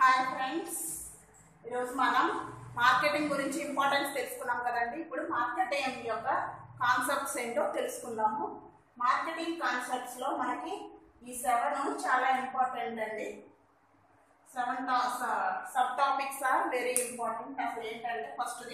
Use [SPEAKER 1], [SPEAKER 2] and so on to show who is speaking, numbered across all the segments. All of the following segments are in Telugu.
[SPEAKER 1] హాయ్ ఫ్రెండ్స్ ఈరోజు మనం మార్కెటింగ్ గురించి ఇంపార్టెన్స్ తెలుసుకున్నాం కదండి ఇప్పుడు మార్కెటింగ్ యొక్క కాన్సెప్ట్స్ ఏంటో తెలుసుకుందాము మార్కెటింగ్ కాన్సెప్ట్స్లో మనకి ఈ సెవెన్ చాలా ఇంపార్టెంట్ అండి seven sub topics are very important అసలు ఏంటంటే ఫస్ట్ది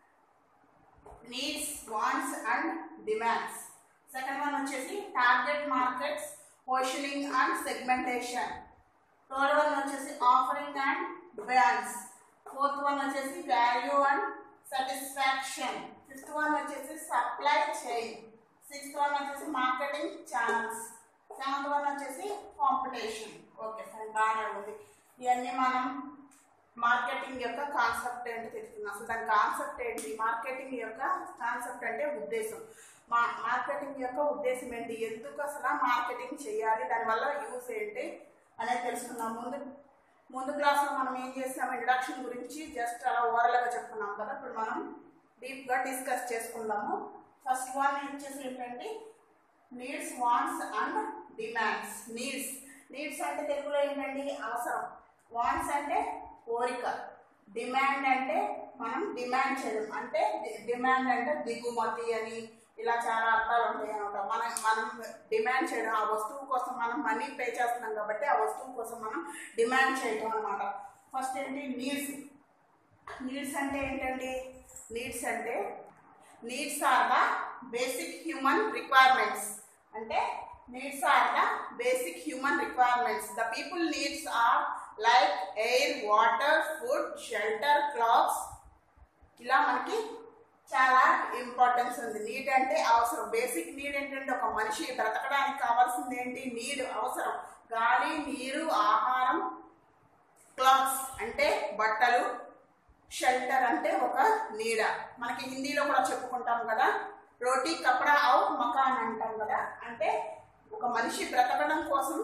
[SPEAKER 1] needs wants and demands second one వచ్చేసి target markets positioning and segmentation third one వచ్చేసి offering and brands fourth one వచ్చేసి value and satisfaction fifth one వచ్చేసి సప్లై చైన్ సిక్స్త్ వన్ వచ్చేసి మార్కెటింగ్ ఛానల్స్ సెవెంత్ వన్ వచ్చేసి కాంపిటీషన్ ఓకే ఫైన్ బాగానే ఉంది ఇవన్నీ మనం మార్కెటింగ్ యొక్క కాన్సెప్ట్ ఏంటి తెలుసుకుందాం అసలు దాని కాన్సెప్ట్ ఏంటి మార్కెటింగ్ యొక్క కాన్సెప్ట్ అంటే ఉద్దేశం మా మార్కెటింగ్ యొక్క ఉద్దేశం ఏంటి ఎందుకు అసలు మార్కెటింగ్ చేయాలి దానివల్ల యూస్ ఏంటి అనేది తెలుసుకుందాం ముందు ముందు క్లాస్లో మనం ఏం చేసాం ఇంట్రడక్షన్ గురించి జస్ట్ అలా ఓవరాల్గా చెప్పుకున్నాం కదా ఇప్పుడు మనం డీప్గా డిస్కస్ చేసుకుందాము ఫస్ట్ వన్ వచ్చేసి ఏంటంటే needs wants and demands needs needs అంటే తెలుగులో ఏంటండి అవసరం వాంట్స్ అంటే కోరిక డిమాండ్ అంటే మనం డిమాండ్ చేయడం అంటే డి- డిమాండ్ అంటే దిగుమతి అని ఇలా చాలా అర్థాలు ఉంటాయి అనమాట మనం మనం డిమాండ్ చేయడం ఆ వస్తువు కోసం మనం మనీ పే చేస్తున్నాం కాబట్టి ఆ వస్తువు కోసం మనం డిమాండ్ చేయడం అనమాట ఫస్ట్ ఏంటి నీడ్స్ నీడ్స్ అంటే ఏంటండి నీడ్స్ అంటే needs are the basic human requirements అంటే needs are the basic human requirements the people needs are like air water food shelter clothes ఇలా మనకి చాలా ఇంపార్టెన్స్ ఉంది నీడ్ అంటే అవసరం బేసిక్ నీడ్ ఏంటంటే ఒక మనిషి బ్రతకడానికి కావాల్సింది ఏంటి నీడ్ అవసరం గాలి నీరు ఆహారం క్లాత్స్ అంటే బట్టలు షెల్టర్ అంటే ఒక నీడ మనకి హిందీలో కూడా చెప్పుకుంటాం కదా రోటీ కపడా ఔ మకాన్ అంటాం కదా అంటే ఒక మనిషి బ్రతకడం కోసం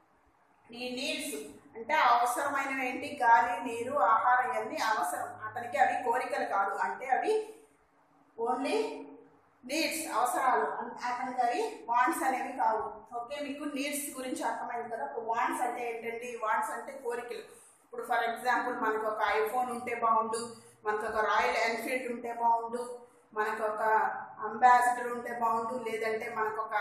[SPEAKER 1] ఈ నీడ్స్ అంటే అవసరమైనవి ఏంటి గాలి నీరు ఆహారం ఇవన్నీ అవసరం అతనికి అవి కోరికలు కాదు అంటే అవి ఓన్లీ నీడ్స్ అవసరాలు అన్- అతనికి అవి వాంట్స్ అనేవి కావు ఓకే మీకు నీడ్స్ గురించి అర్థమైంది కదా ఇప్పుడు వాంట్స్ అంటే ఏంటండి వాంట్స్ అంటే కోరికలు ఇప్పుడు ఫర్ ఎగ్జాంపుల్ మనకు ఒక ఐఫోన్ ఉంటే బాగుండు మనకు ఒక రాయల్ ఎన్ఫీల్డ్ ఉంటే బాగుండు మనకు ఒక అంబాసిడర్ ఉంటే బాగుండు లేదంటే మనకు ఒక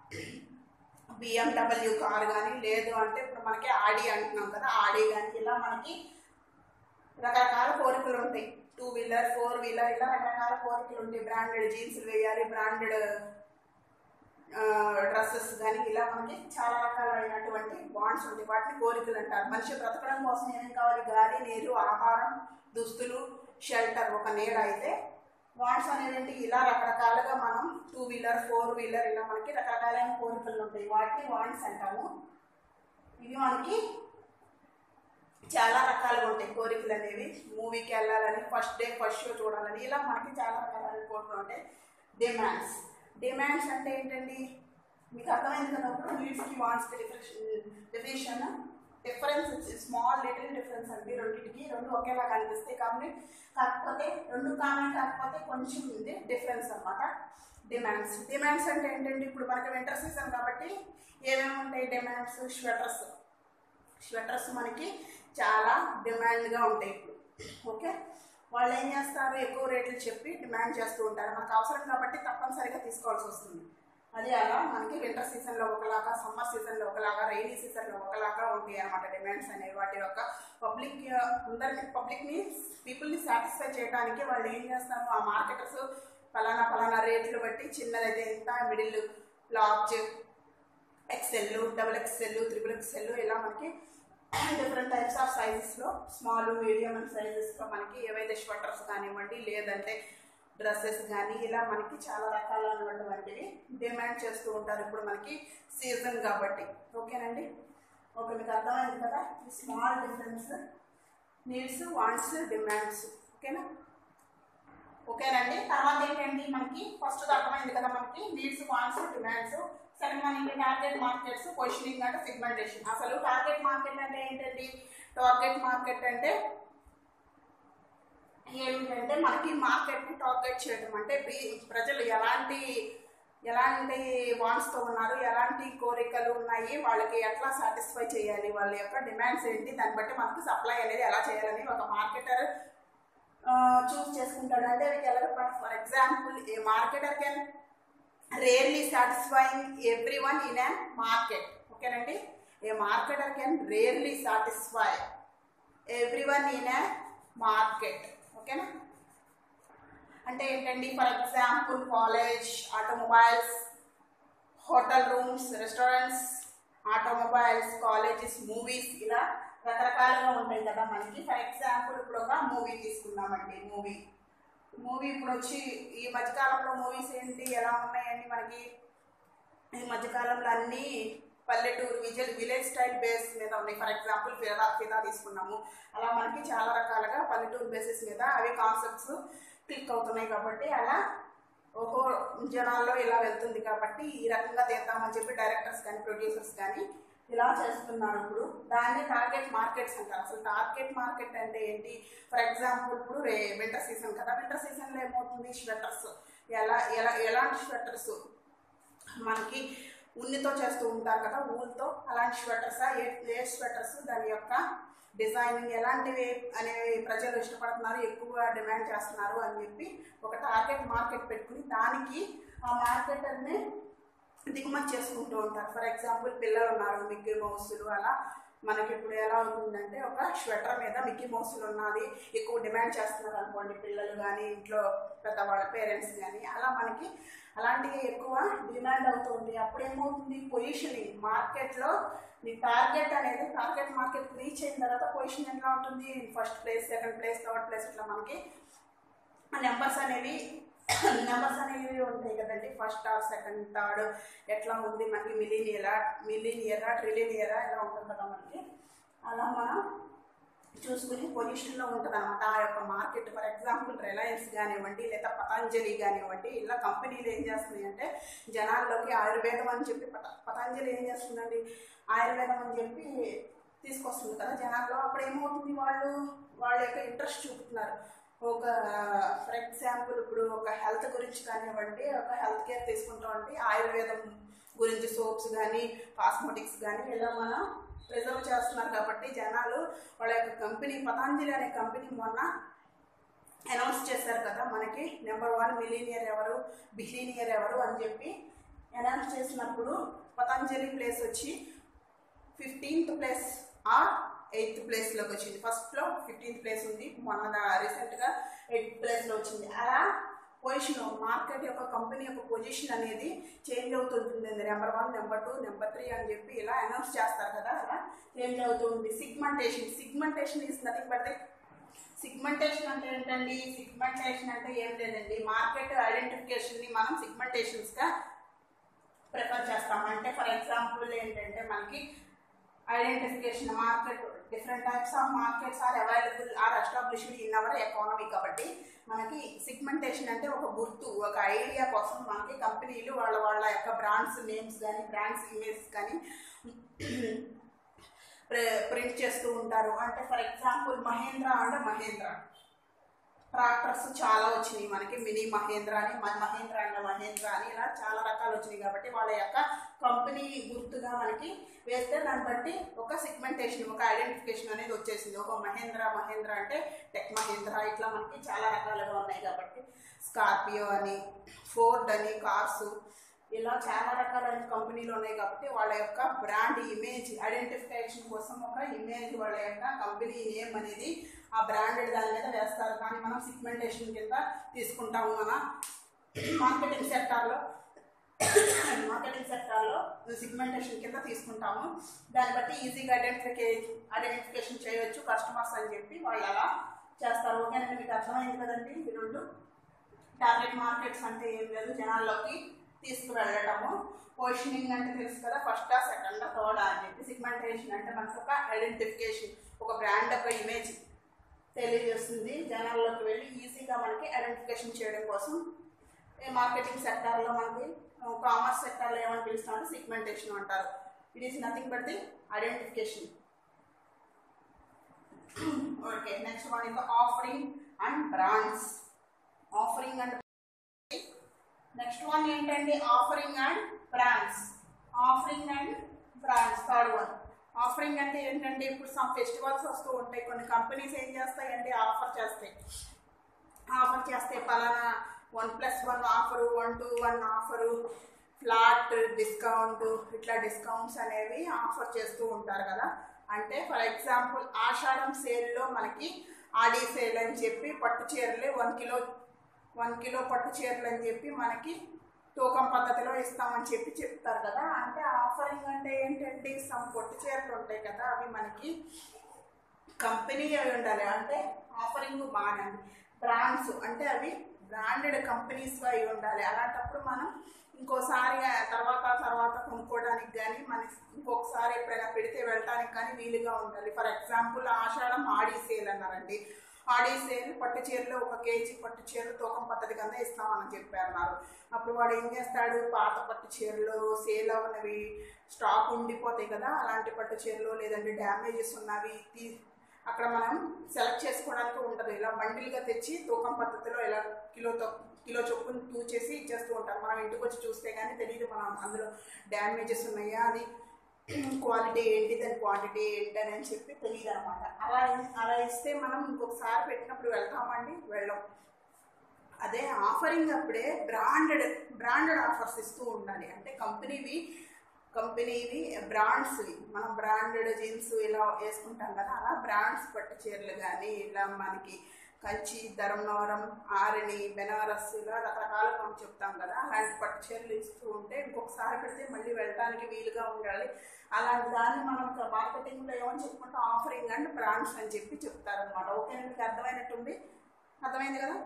[SPEAKER 1] బిఎండబ్ల్యూ కార్ కానీ లేదు అంటే ఇప్పుడు మనకి ఆడి అంటున్నాం కదా ఆడి కానీ ఇలా మనకి రకరకాల కోరికలు ఉంటాయి టూ వీలర్ ఫోర్ వీలర్ ఇలా రకరకాల కోరికలు ఉంటాయి బ్రాండెడ్ జీన్స్లు వేయాలి బ్రాండెడ్ డ్రెస్సెస్ కానీ ఇలా మనకి చాలా రకాలైనటువంటి బాండ్స్ ఉంటాయి వాటిని కోరికలు అంటారు మనిషి బ్రతకడం కోసం ఏమేం కావాలి గాలి నీరు ఆహారం దుస్తులు షెల్టర్ ఒక నీడ అయితే వాండ్స్ అనేది ఏంటి ఇలా రకరకాలుగా మనం టూ వీలర్ ఫోర్ వీలర్ ఇలా మనకి రకరకాలైన కోరికలు ఉంటాయి వాటిని వాండ్స్ అంటాము ఇవి మనకి చాలా రకాలుగా ఉంటాయి కోరికలు అనేవి మూవీకి వెళ్ళాలని ఫస్ట్ డే ఫస్ట్ షో చూడాలని ఇలా మనకి చాలా రకాలైన కోరికలు ఉంటాయి డిమాండ్స్ డిమాండ్స్ అంటే ఏంటండి మీకు అర్థమైంది కదా ఇప్పుడు నీడ్స్కి వాంట్స్కి difference definition difference small little difference అండి రెండింటికి రెండు ఒకేలా కనిపిస్తాయి కాబట్టి కాకపోతే రెండు కామన్ కాకపోతే కొంచెం ఇది డిఫరెన్స్ అన్నమాట డిమాండ్స్ డిమాండ్స్ అంటే ఏంటండి ఇప్పుడు మనకి వింటర్ సీజన్ కాబట్టి ఏమేమి ఉంటాయి డిమాండ్స్ స్వెటర్స్ స్వెటర్స్ మనకి చాలా డిమాండ్గా ఉంటాయి ఇప్పుడు ఓకే వాళ్ళు ఏం చేస్తారు ఎక్కువ రేట్లు చెప్పి డిమాండ్ చేస్తూ ఉంటారు మనకు అవసరం కాబట్టి తప్పనిసరిగా తీసుకోవాల్సి వస్తుంది అది అలా మనకి వింటర్ సీజన్లో ఒకలాగా సమ్మర్ సీజన్లో ఒకలాగా రైనీ సీజన్లో ఒకలాగా ఉంటాయి అన్నమాట డిమాండ్స్ అనేవి వాటి యొక్క పబ్లిక్ అందరిని పబ్లిక్ని పీపుల్ని సాటిస్ఫై చేయడానికి వాళ్ళు ఏం చేస్తారు ఆ మార్కెటర్స్ ఫలానా ఫలానా రేట్లు బట్టి చిన్నదైతే ఎంత middle large XL double XL triple XL ఇలా మనకి డిఫరెంట్ టైప్స్ ఆఫ్ సైజెస్లో స్మాల్ మీడియం అండ్ సైజెస్లో మనకి ఏవైతే స్వెటర్స్ కానివ్వండి లేదంటే డ్రెస్సెస్ కానీ ఇలా మనకి చాలా రకాలైనటువంటివి డిమాండ్ చేస్తూ ఉంటారు ఇప్పుడు మనకి సీజన్ కాబట్టి ఓకేనండి ఓకే మీకు అర్థమైంది కదా ఈ small difference needs wants demands ఓకేనా ఓకేనండి తర్వాత ఏంటండి మనకి ఫస్ట్ అర్థమైంది కదా మనకి needs wants demands second one ఏంటి టార్గెట్ మార్కెట్స్ పొజిషనింగ్ అంటే సిగ్మెంటేషన్ అసలు టార్గెట్ మార్కెట్ అంటే ఏంటండి టార్గెట్ మార్కెట్ అంటే ఏమిటంటే మనకి మార్కెట్ని టార్గెట్ చేయడం అంటే బి- ప్రజలు ఎలాంటి ఎలాంటి వాంట్స్తో ఉన్నారు ఎలాంటి కోరికలు ఉన్నాయి వాళ్ళకి ఎట్లా సాటిస్ఫై చేయాలి వాళ్ళ యొక్క డిమాండ్స్ ఏంటి దాన్ని బట్టి మనకి సప్లై అనేది ఎలా చేయాలని ఒక మార్కెటర్ చూస్ చేసుకుంటాడు అంటే ఎలా for example a marketer can rarely satisfying everyone in an market ఓకేనండి a marketer can rarely satisfy everyone in a market ఓకేనా అంటే ఏంటండి for example college automobiles hotel rooms restaurants automobiles colleges movies ఇలా రకరకాలుగా ఉంటాయి కదా మనకి ఫర్ ఎగ్జాంపుల్ ఇప్పుడు ఒక మూవీ తీసుకుందామండి మూవీ మూవీ ఇప్పుడు వచ్చి ఈ మధ్యకాలంలో మూవీస్ ఏంటి ఎలా ఉన్నాయండి మనకి ఈ మధ్యకాలంలో అన్నీ పల్లెటూరు విజయ్ విలేజ్ స్టైల్ బేస్ మీద ఉన్నాయి ఫర్ ఎగ్జాంపుల్ ఫిదా ఫిదా తీసుకున్నాము అలా మనకి చాలా రకాలుగా పల్లెటూరు బేసిస్ మీద అవి కాన్సెప్ట్స్ క్లిక్ అవుతున్నాయి కాబట్టి అలా ఒక్కో జనాల్లో ఇలా వెళ్తుంది కాబట్టి ఈ రకంగా తీద్దామని చెప్పి డైరెక్టర్స్ కానీ ప్రొడ్యూసర్స్ కానీ ఇలా చేస్తున్నారు ఇప్పుడు దాన్ని టార్గెట్ మార్కెట్స్ అంటారు అసలు టార్గెట్ మార్కెట్ అంటే ఏంటి ఫర్ ఎగ్జాంపుల్ ఇప్పుడు రే వింటర్ సీజన్ కదా వింటర్ సీజన్లో ఏమవుతుంది స్వెటర్స్ ఎలా ఎలా ఎలాంటి స్వెటర్స్ మనకి ఉన్నితో చేస్తూ ఉంటారు కదా ఊల్తో అలాంటి స్వెటర్స్ ఏ ఏ స్వెటర్స్ దాని యొక్క డిజైనింగ్ ఎలాంటివి అనేవి ప్రజలు ఇష్టపడుతున్నారు ఎక్కువ డిమాండ్ చేస్తున్నారు అని చెప్పి ఒక టార్గెట్ మార్కెట్ పెట్టుకుని దానికి ఆ మార్కెటర్ని దిగుమతి చేసుకుంటూ ఉంటారు ఫర్ ఎగ్జాంపుల్ పిల్లలు ఉన్నారు మిక్కీ మౌసులు అలా మనకి ఇప్పుడు ఎలా అవుతుందంటే ఒక స్వెటర్ మీద మిక్కీ మౌసులు ఉన్నది ఎక్కువ డిమాండ్ చేస్తున్నారు అనుకోండి పిల్లలు కానీ ఇంట్లో పెద్దవాళ్ళ పేరెంట్స్ కానీ అలా మనకి అలాంటివి ఎక్కువ డిమాండ్ అవుతుంది అప్పుడు ఏమవుతుంది పొజిషనింగ్ మార్కెట్లో నీ టార్గెట్ అనేది టార్గెట్ మార్కెట్ రీచ్ అయిన తర్వాత పొజిషన్ ఎట్లా ఉంటుంది first place second place third place ఇట్లా మనకి నెంబర్స్ అనేవి నెంబర్స్ అనేవి ఉంటాయి కదండి ఫస్ట్ ఆర్ సెకండ్ థర్డ్ ఎట్లా ఉంది మనకి మిలియన్ ఇయరా మిలియన్ ఇయరా ట్రిలియన్ ఇయరా ఇలా ఉంటుంది కదా మనకి అలా మనం చూసుకుని పొజిషన్లో ఉంటుంది అనమాట ఆ యొక్క మార్కెట్ ఫర్ ఎగ్జాంపుల్ రిలయన్స్ కానివ్వండి లేదా పతంజలి కానివ్వండి ఇలా కంపెనీలు ఏం చేస్తున్నాయి అంటే జనాల్లోకి ఆయుర్వేదం అని చెప్పి పత పతంజలి ఏం చేస్తుందండి ఆయుర్వేదం అని చెప్పి తీసుకొస్తుంది కదా జనాల్లో అప్పుడు ఏమవుతుంది వాళ్ళు వాళ్ళ యొక్క ఇంట్రెస్ట్ చూపుతున్నారు ఒక ఫర్ ఎగ్జాంపుల్ ఇప్పుడు ఒక హెల్త్ గురించి కానివ్వండి ఒక హెల్త్ కేర్ తీసుకుంటామంటే ఆయుర్వేదం గురించి సోప్స్ కానీ కాస్మెటిక్స్ కానీ ఇలా మనం ప్రిజర్వ్ చేస్తున్నారు కాబట్టి జనాలు వాళ్ళ యొక్క కంపెనీ పతాంజలి అనే కంపెనీ మొన్న అనౌన్స్ చేశారు కదా మనకి నెంబర్ వన్ మిలీనియర్ ఎవరు బిలీనియర్ ఎవరు అని చెప్పి అనౌన్స్ చేసినప్పుడు పతంజలి ప్లేస్ వచ్చి ఫిఫ్టీన్త్ ప్లేస్ ఆర్ ఎయిత్ ప్లేస్లోకి వచ్చింది ఫస్ట్లో ఫిఫ్టీన్త్ ప్లేస్ ఉంది మొన్న రీసెంట్గా ఎయిత్ ప్లేస్లో వచ్చింది అలా పొజిషన్ మార్కెట్ యొక్క కంపెనీ యొక్క పొజిషన్ అనేది చేంజ్ అవుతుంటుంది number one number two number three అని చెప్పి ఇలా అనౌన్స్ చేస్తారు కదా అలా చేంజ్ అవుతుంది segmentation segmentation is nothing but segmentation అంటే ఏంటండి సిగ్మెంటేషన్ అంటే ఏం లేదండి మార్కెట్ ఐడెంటిఫికేషన్ని మనం సిగ్మెంటేషన్స్గా ప్రిఫర్ చేస్తాం అంటే ఫర్ ఎగ్జాంపుల్ ఏంటంటే మనకి identification market different types of markets are available are established in our economy కాబట్టి మనకి సిగ్మెంటేషన్ అంటే ఒక గుర్తు ఒక ఐడియా కోసం మనకి కంపెనీలు వాళ్ళ వాళ్ళ యొక్క బ్రాండ్స్ నేమ్స్ కానీ బ్రాండ్స్ ఇమేజెస్ కానీ ప్రింట్ చేస్తూ ఉంటారు అంటే ఫర్ ఎగ్జాంపుల్ మహేంద్ర అంటే మహేంద్ర ట్రాక్టర్స్ చాలా వచ్చినాయి మనకి మినీ మహేంద్ర అని మ- మహేంద్ర అండ్ మహేంద్ర అని ఇలా చాలా రకాలు వచ్చినాయి కాబట్టి వాళ్ళ యొక్క కంపెనీ గుర్తుగా మనకి వేస్తే దాన్ని బట్టి ఒక సిగ్మెంటేషన్ ఒక ఐడెంటిఫికేషన్ అనేది వచ్చేసింది ఒక మహేంద్ర మహేంద్ర అంటే టెక్ మహేంద్ర ఇట్లా మనకి చాలా రకాలుగా ఉన్నాయి కాబట్టి స్కార్పియో అని ఫోర్డ్ అని కార్స్ ఇలా చాలా రకాలైన కంపెనీలు ఉన్నాయి కాబట్టి వాళ్ళ యొక్క బ్రాండ్ ఇమేజ్ ఐడెంటిఫికేషన్ కోసం ఒక ఇమేజ్ వాళ్ళ యొక్క కంపెనీ నేమ్ అనేది ఆ బ్రాండెడ్ దాని మీద వేస్తారు కానీ మనం సిగ్మెంటేషన్ కింద తీసుకుంటాము మన మార్కెటింగ్ సెక్టార్లో మార్కెటింగ్ సెక్టార్లో సిగ్మెంటేషన్ కింద తీసుకుంటాము దాన్ని బట్టి ఈజీగా ఐడెంటిఫికే ఐడెంటిఫికేషన్ చేయొచ్చు కస్టమర్స్ అని చెప్పి వాళ్ళు అలా చేస్తారు ఓకేనండి మీకు అర్థమైంది కదండి ఈ రెండు టార్గెట్ మార్కెట్స్ అంటే ఏం లేదు జనాల్లోకి తీసుకువెళ్ళటము పొజిషనింగ్ అంటే తెలుసు కదా ఫస్ట్ సెకండ్ థర్డ్ అని చెప్పి సిగ్మెంటేషన్ అంటే మనకు ఒక ఐడెంటిఫికేషన్ ఒక బ్రాండ్ ఒక ఇమేజ్ తెలియజేస్తుంది జనాల్లోకి వెళ్ళి ఈజీగా మనకి ఐడెంటిఫికేషన్ చేయడం కోసం ఈ మార్కెటింగ్ సెక్టార్లో మనకి కామర్స్ సెక్టార్లో ఏమని పిలుస్తామంటే సిగ్మెంటేషన్ అంటారు it is nothing but the identification okay next one is offering and brands offering and next one ఏంటండి offering and brands offering and brands third one offering అంటే ఏంటంటే ఇప్పుడు సమ్ ఫెస్టివల్స్ వస్తూ ఉంటాయి కొన్ని కంపెనీస్ ఏం చేస్తాయండి ఆఫర్ చేస్తాయి ఆఫర్ చేస్తే పలానా one plus one offer one to one offer flat discount ఇట్లా డిస్కౌంట్స్ అనేవి ఆఫర్ చేస్తూ ఉంటారు కదా అంటే ఫర్ ఎగ్జాంపుల్ ఆషాఢం సేల్లో మనకి ఆడి సేల్ అని చెప్పి పట్టు చీరలు వన్ కిలో వన్ కిలో పట్టు చీరలు అని చెప్పి మనకి తూకం పద్ధతిలో ఇస్తామని చెప్పి చెప్తారు కదా అంటే ఆఫరింగ్ అంటే ఏంటంటే సమ్ పట్టు చీరలు ఉంటాయి కదా అవి మనకి కంపెనీ అవి ఉండాలి అంటే ఆఫరింగ్ బాగానే బ్రాండ్స్ అంటే అవి బ్రాండెడ్ కంపెనీస్ అయి ఉండాలి అలాంటప్పుడు మనం ఇంకోసారి ఆ తర్వాత తర్వాత కొనుక్కోవడానికి కానీ మనకి ఇంకొకసారి ఎప్పుడైనా పెడితే వెళ్ళడానికి కానీ వీలుగా ఉండాలి ఫర్ ఎగ్జాంపుల్ ఆషాఢం ఆడీ సేల్ అన్నారండి ఆడీ సేల్ పట్టు చీరలు ఒక కేజీ పట్టు చీరలు తూకం పద్ధతి కింద ఇస్తామని చెప్పారన్నారు అప్పుడు వాడు ఏం చేస్తాడు పాత పట్టు చీరలు సేల్ అవునవి స్టాక్ ఉండిపోతాయి కదా అలాంటి పట్టు చీరలు లేదంటే డ్యామేజెస్ ఉన్నవి తీ అక్కడ మనం సెలెక్ట్ చేసుకోవడానికి ఉంటుంది ఇలా బండిల్గా తెచ్చి తూకం పద్ధతిలో ఇలా కిలోతో కిలో చొప్పున తూచేసి ఇచ్చేస్తూ ఉంటారు మనం ఇంటికి వచ్చి చూస్తే కానీ తెలియదు మనం అందులో డ్యామేజెస్ ఉన్నాయా అది క్వాలిటీ ఏంటి దాని క్వాంటిటీ ఏంటి అని చెప్పి తెలియదు అనమాట అలా అలా ఇస్తే మనం ఇంకొకసారి పెట్టినప్పుడు వెళ్తామండి వెళ్ళం అదే ఆఫరింగ్ అప్పుడే బ్రాండెడ్ బ్రాండెడ్ ఆఫర్స్ ఇస్తూ ఉండాలి అంటే కంపెనీవి కంపెనీవి బ్రాండ్స్వి మనం బ్రాండెడ్ జీన్స్ ఇలా వేసుకుంటాం కదా అలా బ్రాండ్స్ పట్టు చీరలు కానీ ఇలా మనకి కంచి ధర్మవరం ఆరణి బెనారస్ ఇలా రకరకాల మనం చెప్తాం కదా అలాంటి పట్టు చీరలు ఇస్తూ ఉంటే ఇంకొకసారి పెడితే మళ్ళీ వెళ్ళడానికి వీలుగా ఉండాలి అలాంటి దాన్ని మనం మార్కెటింగ్లో ఏమని చెప్పుకుంటాం ఆఫరింగ్ అండ్ బ్రాండ్స్ అని చెప్పి చెప్తారనమాట ఓకే మీకు అర్థమైనట్టుంది అర్థమైంది కదా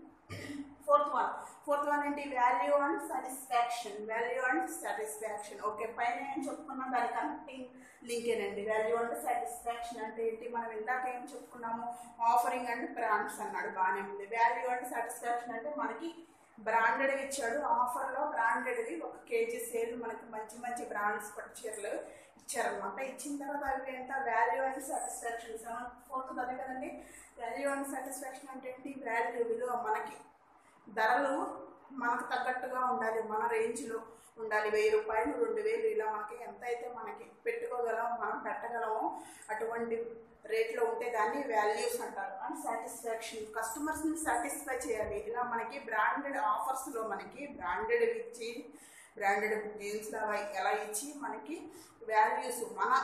[SPEAKER 1] ఫోర్త్ వన్ ఫోర్త్ వన్ ఏంటి value and satisfaction value and satisfaction okay పైన ఏం చెప్పుకున్నాం దాని కనెక్టింగ్ లింకేనండి వాల్యూ అండ్ సాటిస్ఫాక్షన్ అంటే ఏంటి మనం ఇందాక ఏం చెప్పుకున్నాము ఆఫరింగ్ అండ్ బ్రాండ్స్ అన్నాడు బాగానే ఉంది వాల్యూ అండ్ సాటిస్ఫాక్షన్ అంటే మనకి బ్రాండెడ్ ఇచ్చాడు ఆఫర్లో బ్రాండెడ్వి ఒక కేజీ సేల్ మనకి మంచి మంచి బ్రాండ్స్ పట్టు చీరలు ఇచ్చారనమాట ఇచ్చిన తర్వాత అవి ఎంత value and satisfaction seven fourth అదే కదండి వాల్యూ అండ్ సాటిస్ఫాక్షన్ అంటే ఏంటి వాల్యూ విలువ మనకి ధరలు మనకు తగ్గట్టుగా ఉండాలి మన రేంజ్లో ఉండాలి వెయ్యి రూపాయలు రెండు వేలు ఇలా మనకి ఎంత అయితే మనకి పెట్టుకోగలం మనం పెట్టగలమో అటువంటి రేట్లో ఉంటే దాన్ని వాల్యూస్ అంటారు అండ్ సాటిస్ఫాక్షన్ కస్టమర్స్ని సాటిస్ఫై చేయాలి ఇలా మనకి బ్రాండెడ్ ఆఫర్స్లో మనకి బ్రాండెడ్ ఇచ్చి బ్రాండెడ్ జీన్స్ అలా ఎలా ఇచ్చి మనకి వాల్యూస్ మన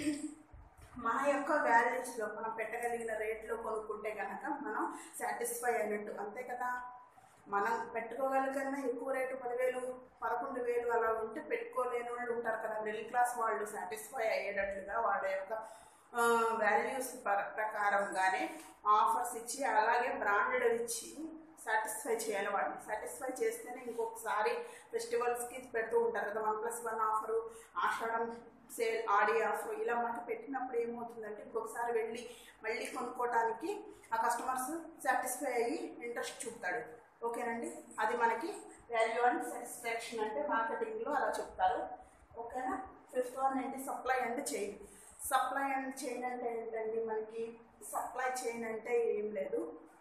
[SPEAKER 1] మన యొక్క వాల్యూస్లో మనం పెట్టగలిగిన రేట్లో కొనుక్కుంటే కనుక మనం సాటిస్ఫై అయినట్టు అంతే కదా మనం పెట్టుకోగలిగిన ఎక్కువ రేటు పదివేలు పదకొండు వేలు అలా ఉంటే పెట్టుకోలేని వాళ్ళు ఉంటారు కదా మిడిల్ క్లాస్ వాళ్ళు సాటిస్ఫై అయ్యేటట్లుగా వాళ్ళ యొక్క వాల్యూస్ ప్రకారంగానే ఆఫర్స్ ఇచ్చి అలాగే బ్రాండెడ్ ఇచ్చి సాటిస్ఫై చేయాలి వాడిని సాటిస్ఫై చేస్తేనే ఇంకొకసారి ఫెస్టివల్స్కి పెడుతూ ఉంటారు కదా వన్ ప్లస్ వన్ ఆఫరు ఆషాఢం సేల్ ఆడి ఆఫర్ ఇలా మనకి పెట్టినప్పుడు ఏమవుతుందంటే ఇంకొకసారి వెళ్ళి మళ్ళీ కొనుక్కోవడానికి ఆ కస్టమర్స్ సాటిస్ఫై అయ్యి ఇంట్రెస్ట్ చూపుతాడు ఓకేనండి అది మనకి వాల్యూ అండ్ సాటిస్ఫాక్షన్ అంటే మార్కెటింగ్లో అలా చెప్తారు ఓకేనా ఫిఫ్త్ వన్ ఏంటి supply and chain supply and chain అంటే ఏంటండి మనకి సప్లై చైన్ అంటే ఏం లేదు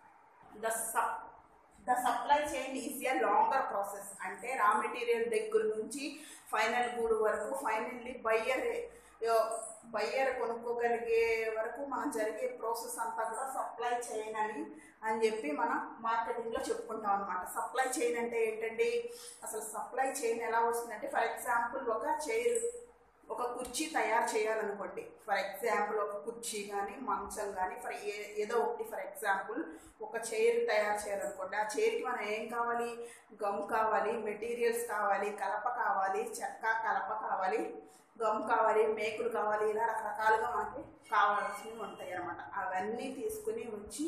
[SPEAKER 1] the sup the supply chain is a longer process అంటే రా మెటీరియల్ దగ్గర నుంచి ఫైనల్ గూడు వరకు ఫైనల్లీ బయ్యర్ బయ్యర్ కొనుక్కోగలిగే వరకు మనం జరిగే ప్రాసెస్ అంతా కూడా సప్లై చైన్ అని అని చెప్పి మనం మార్కెటింగ్లో చెప్పుకుంటాం అనమాట సప్లై చైన్ అంటే ఏంటండి అసలు సప్లై చైన్ ఎలా వస్తుందంటే ఫర్ ఎగ్జాంపుల్ ఒక చైర్ ఒక కుర్చీ తయారు చేయాలనుకోండి ఫర్ ఎగ్జాంపుల్ ఒక కుర్చీ కానీ మంచం కానీ ఫర్ ఏ ఏదో ఒకటి ఫర్ ఎగ్జాంపుల్ ఒక చైర్ తయారు చేయాలనుకోండి ఆ చైర్కి మనం ఏం కావాలి గమ్ కావాలి మెటీరియల్స్ కావాలి కలప కావాలి చెక్క కలప కావాలి గమ్ కావాలి మేకులు కావాలి ఇలా రకరకాలుగా మనకి కావాల్సినవి ఉంటాయి అన్నమాట అవన్నీ తీసుకుని వచ్చి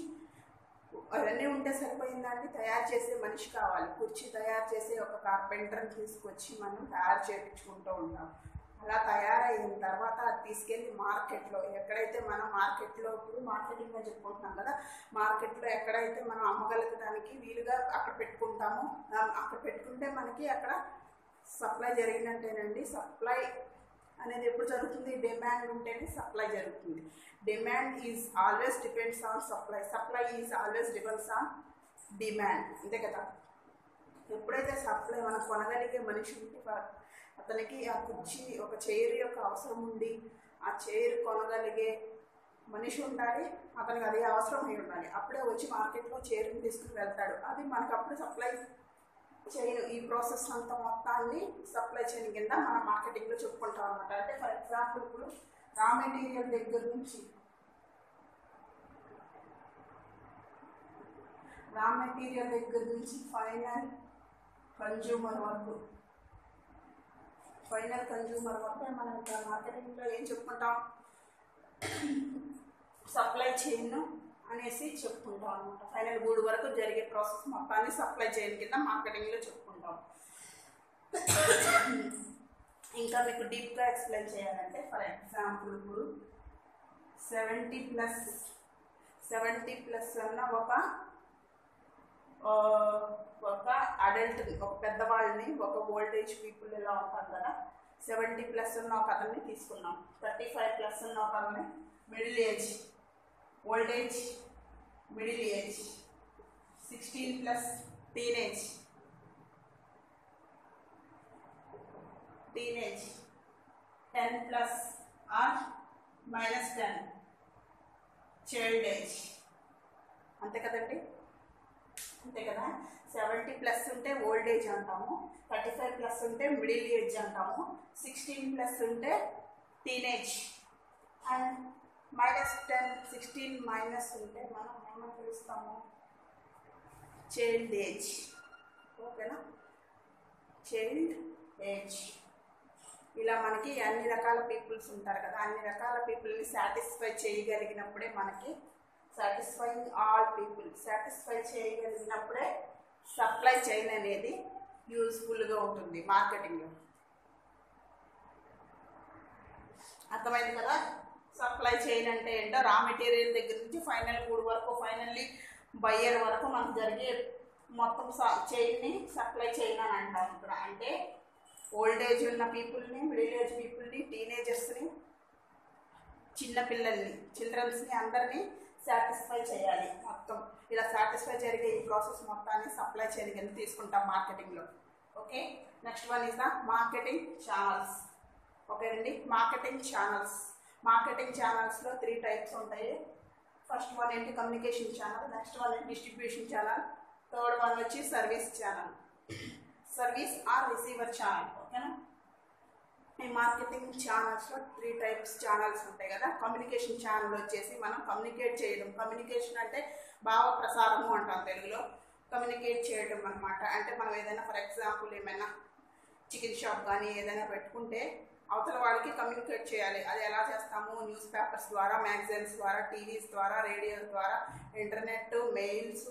[SPEAKER 1] అవన్నీ ఉంటే సరిపోయిందండి తయారు చేసే మనిషి కావాలి కుర్చీ తయారు చేసే ఒక కార్పెంటర్ని తీసుకొచ్చి మనం తయారు చేయించుకుంటూ ఉంటాం అలా తయారైన తర్వాత అది తీసుకెళ్ళి మార్కెట్లో ఎక్కడైతే మనం మార్కెట్లో ఇప్పుడు మార్కెటింగ్ అని చెప్పుకుంటున్నాం కదా మార్కెట్లో ఎక్కడైతే మనం అమ్మగలగడానికి వీలుగా అక్కడ పెట్టుకుంటామో అక్కడ పెట్టుకుంటే మనకి అక్కడ సప్లై జరిగినట్టేనండి సప్లై అనేది ఎప్పుడు జరుగుతుంది డిమాండ్ ఉంటేనే సప్లై జరుగుతుంది demand is always depends on supply supply is always depends on demand అంతే కదా ఎప్పుడైతే సప్లై మనం కొనగలిగే మనిషి ఉంటే వా- అతనికి ఆ కుర్చీ ఒక చైర్ యొక్క అవసరం ఉండి ఆ చైర్ కొనగలిగే మనిషి ఉండాలి అతనికి అది అవసరం అయి ఉండాలి అప్పుడే వచ్చి మార్కెట్లో చైర్ని తీసుకుని వెళ్తాడు అది మనకు అప్పుడు సప్లై చైన్ ఈ ప్రాసెస్ అంతా మొత్తాన్ని సప్లై చైన్ కింద మనం మార్కెటింగ్లో చెప్పుకుంటాం అనమాట అంటే ఫర్ ఎగ్జాంపుల్ ఇప్పుడు రా మెటీరియల్ దగ్గర నుంచి రా మెటీరియల్ దగ్గర నుంచి ఫైనల్ కన్జ్యూమర్ వరకు ఫైనల్ కన్జ్యూమర్ వరకు మనం ఇక్కడ మార్కెటింగ్లో ఏం చెప్పుకుంటాం సప్లై చైన్ అనేసి చెప్పుకుంటాం అనమాట ఫైనల్ గూడు వరకు జరిగే ప్రాసెస్ మొత్తాన్ని సప్లై చైన్ కింద మార్కెటింగ్లో చెప్పుకుంటాం ఇంకా మీకు డీప్గా ఎక్స్ప్లెయిన్ చేయాలంటే ఫర్ ఎగ్జాంపుల్ ఇప్పుడు సెవెంటీ ప్లస్ సెవెంటీ ప్లస్ అన్న ఒక ఆ, ఒక అడల్ట్ ఒక పెద్దవాళ్ళని ఒక ఓల్డేజ్ పీపుల్ ఇలా ఉంటారు కదా సెవెంటీ ప్లస్ ఉన్న ఒక అతన్ని తీసుకున్నాం థర్టీ ఫైవ్ ప్లస్ ఉన్న ఒక అతన్ని middle age old age middle age sixteen plus teenage teenage ten plus or minus ten child age అంతే కదండి అంతే కదా సెవెంటీ ప్లస్ ఉంటే ఓల్డ్ ఏజ్ అంటాము థర్టీ ఫైవ్ ప్లస్ ఉంటే మిడిల్ ఏజ్ అంటాము సిక్స్టీన్ ప్లస్ ఉంటే teenage and minus ten sixteen minus ఉంటే మనం ఏమని పిలుస్తాము చైల్డ్ ఏజ్ ఓకేనా చైల్డ్ ఏజ్ ఇలా మనకి అన్ని రకాల పీపుల్స్ ఉంటారు కదా అన్ని రకాల పీపుల్ని సాటిస్ఫై చేయగలిగినప్పుడే మనకి సాటిస్ఫైయింగ్ ఆల్ పీపుల్ సాటిస్ఫై చేయగలిగినప్పుడే సప్లై చైన్ అనేది యూస్ఫుల్గా ఉంటుంది మార్కెటింగ్లో అర్థమైంది కదా సప్లై చైన్ అంటే ఏంటో రా మెటీరియల్ దగ్గర నుంచి ఫైనల్ గూడ్ వరకు ఫైనల్లీ బయ్యర్ వరకు మనకు జరిగే మొత్తం చైన్ని సప్లై చైన్ అని అంటాం ఇక్కడ అంటే ఓల్డ్ ఏజ్ ఉన్న పీపుల్ని మిడిల్ ఏజ్ పీపుల్ని టీనేజర్స్ని చిన్న పిల్లల్ని చిల్డ్రన్స్ని అందరినీ సాటిస్ఫై చేయాలి మొత్తం ఇలా సాటిస్ఫై జరిగే ఈ ప్రాసెస్ మొత్తాన్ని సప్లై చైన్ కింద తీసుకుంటాం మార్కెటింగ్లో okay next one is the marketing channels okay అండి మార్కెటింగ్ ఛానల్స్ మార్కెటింగ్ ఛానల్స్లో త్రీ టైప్స్ ఉంటాయి ఫస్ట్ వన్ ఏంటి కమ్యూనికేషన్ ఛానల్ నెక్స్ట్ వన్ ఏంటి డిస్ట్రిబ్యూషన్ ఛానల్ థర్డ్ వన్ వచ్చి service channel service or receiver channel ఓకేనా ఈ మార్కెటింగ్ ఛానల్స్లో త్రీ టైప్స్ ఛానల్స్ ఉంటాయి కదా కమ్యూనికేషన్ ఛానల్ వచ్చేసి మనం కమ్యూనికేట్ చేయడం కమ్యూనికేషన్ అంటే భావ ప్రసారము అంటాం తెలుగులో కమ్యూనికేట్ చేయడం అనమాట అంటే మనం ఏదైనా ఫర్ ఎగ్జాంపుల్ ఏమైనా చికెన్ షాప్ కానీ ఏదైనా పెట్టుకుంటే అవతల వాళ్ళకి కమ్యూనికేట్ చేయాలి అది ఎలా చేస్తాము న్యూస్ పేపర్స్ ద్వారా మ్యాగజైన్స్ ద్వారా టీవీస్ ద్వారా రేడియోస్ ద్వారా ఇంటర్నెట్ మెయిల్స్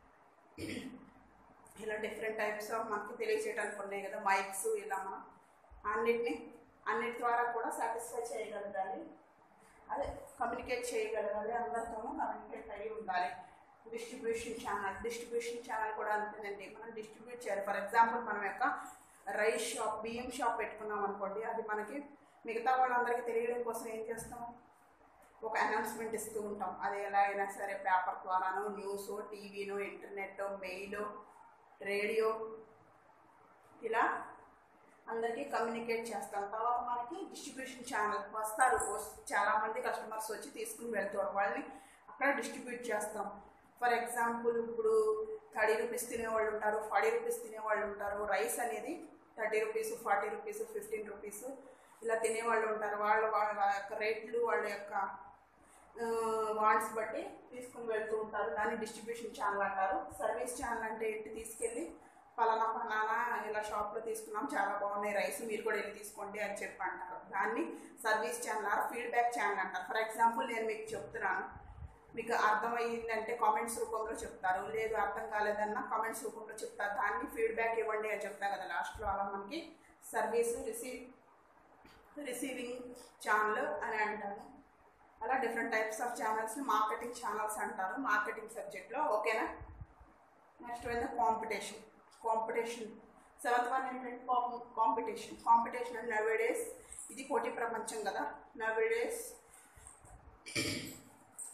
[SPEAKER 1] ఇలా డిఫరెంట్ టైప్స్ ఆఫ్ మనకు తెలియజేయడానికి ఉన్నాయి కదా మైక్స్ ఇలా మనం అన్నిటిని అన్నిటి ద్వారా కూడా సాటిస్ఫై చేయగలగాలి అదే కమ్యూనికేట్ చేయగలగాలి అందరితోనూ కమ్యూనికేట్ అయ్యి ఉండాలి డిస్ట్రిబ్యూషన్ ఛానల్ డిస్ట్రిబ్యూషన్ ఛానల్ కూడా అంతేనండి మనం డిస్ట్రిబ్యూట్ చేయాలి ఫర్ ఎగ్జాంపుల్ మనం యొక్క రైస్ షాప్ బియ్యం షాప్ పెట్టుకున్నాం అనుకోండి అది మనకి మిగతా వాళ్ళందరికీ తెలియడం కోసం ఏం చేస్తాం ఒక అనౌన్స్మెంట్ ఇస్తూ ఉంటాం అది ఎలా అయినా సరే పేపర్ ద్వారానో న్యూస్ టీవీనో ఇంటర్నెట్ మెయిల్ రేడియో ఇలా అందరికీ కమ్యూనికేట్ చేస్తాం తర్వాత మనకి డిస్ట్రిబ్యూషన్ ఛానల్ వస్తారు వస్- చాలామంది కస్టమర్స్ వచ్చి తీసుకుని వెళ్తారు వాళ్ళని అక్కడ డిస్ట్రిబ్యూట్ చేస్తాం ఫర్ ఎగ్జాంపుల్ ఇప్పుడు థర్టీ రూపీస్ తినేవాళ్ళు ఉంటారు ఫార్టీ రూపీస్ తినేవాళ్ళు ఉంటారు రైస్ అనేది thirty rupees forty rupees fifteen rupees ఇలా తినేవాళ్ళు ఉంటారు వాళ్ళు వాళ్ళ యొక్క రేట్లు వాళ్ళ యొక్క వాంట్స్ బట్టి తీసుకుని వెళ్తూ ఉంటారు దాన్ని డిస్ట్రిబ్యూషన్ ఛానల్ అంటారు సర్వీస్ ఛానల్ అంటే ఏంటి తీసుకెళ్ళి పలానా పలానా ఇలా షాప్లో తీసుకున్నాం చాలా బాగున్నాయి రైస్ మీరు కూడా వెళ్ళి తీసుకోండి అని చెప్పి అంటారు దాన్ని service channel or feedback channel అంటారు ఫర్ ఎగ్జాంపుల్ నేను మీకు చెప్తున్నాను మీకు అర్థమైందంటే కామెంట్స్ రూపంలో చెప్తారు లేదు అర్థం కాలేదన్నా కామెంట్స్ రూపంలో చెప్తారు దాన్ని ఫీడ్బ్యాక్ ఇవ్వండి అని చెప్తా కదా లాస్ట్లో అలా మనకి సర్వీస్ రిసీవ్ రిసీవింగ్ ఛానల్ అని అంటారు అలా డిఫరెంట్ టైప్స్ ఆఫ్ ఛానల్స్ని మార్కెటింగ్ ఛానల్స్ అంటారు మార్కెటింగ్ సబ్జెక్ట్లో ఓకేనా నెక్స్ట్ పోయింది కాంపిటీషన్ కాంపిటీషన్ సెవెంత్ వన్ ఏంటంటే కాంపిటీషన్ కాంపిటీషన్ అంటే నవే డేస్ ఇది పోటీ ప్రపంచం కదా nowadays competition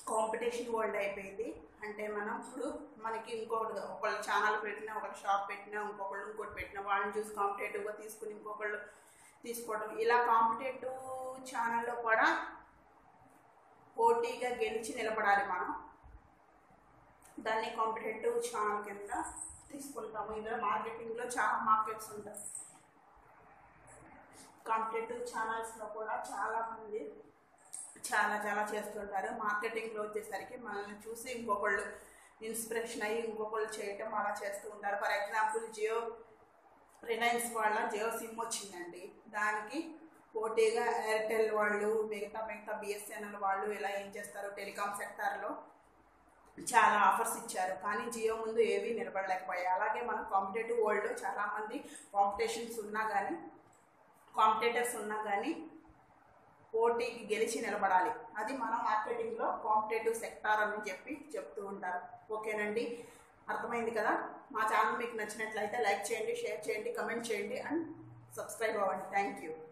[SPEAKER 1] competition world అయిపోయింది అంటే మనం ఇప్పుడు మనకి ఇంకొకటి ఒకళ్ళు ఛానల్ పెట్టినా ఒకళ్ళు షాప్ పెట్టినా ఇంకొకళ్ళు ఇంకోటి పెట్టినా వాళ్ళని చూసి కాంపిటేటివ్గా తీసుకుని ఇంకొకళ్ళు తీసుకోవడం ఇలా కాంపిటేటివ్ ఛానల్లో కూడా పోటీగా గెలిచి నిలబడాలి మనం దాన్ని కాంపిటేటివ్ ఛానల్ కింద తీసుకుంటాము ఇందులో మార్కెటింగ్లో చాలా మార్కెట్స్ ఉంటాయి కాంపిటేటివ్ ఛానల్స్లో కూడా చాలా మంది చాలా చాలా చేస్తుంటారు మార్కెటింగ్లో వచ్చేసరికి మనల్ని చూసి ఇంకొకళ్ళు ఇన్స్పిరేషన్ అయ్యి ఇంకొకళ్ళు చేయటం అలా చేస్తూ ఉంటారు ఫర్ ఎగ్జాంపుల్ జియో రిలయన్స్ వాళ్ళ జియో సిమ్ వచ్చిందండి దానికి పోటీగా ఎయిర్టెల్ వాళ్ళు మిగతా మిగతా బిఎస్ఎన్ఎల్ వాళ్ళు ఇలా ఏం చేస్తారు టెలికాం సెక్టార్లో చాలా ఆఫర్స్ ఇచ్చారు కానీ జియో ముందు ఏవి నిలబడలేకపోయాయి అలాగే మన కాంపిటేటివ్ వరల్డ్లో చాలామంది కాంపిటీషన్స్ ఉన్నా కానీ కాంపిటేటర్స్ ఉన్నా కానీ పోటీకి గెలిచి నిలబడాలి అది మన మార్కెటింగ్లో కాంపిటేటివ్ సెక్టార్ అని చెప్పి చెప్తూ ఉంటారు ఓకేనండి అర్థమైంది కదా మా ఛానల్ మీకు నచ్చినట్లయితే లైక్ చేయండి షేర్ చేయండి కమెంట్ చేయండి అండ్ సబ్స్క్రైబ్ అవ్వండి థ్యాంక్ యూ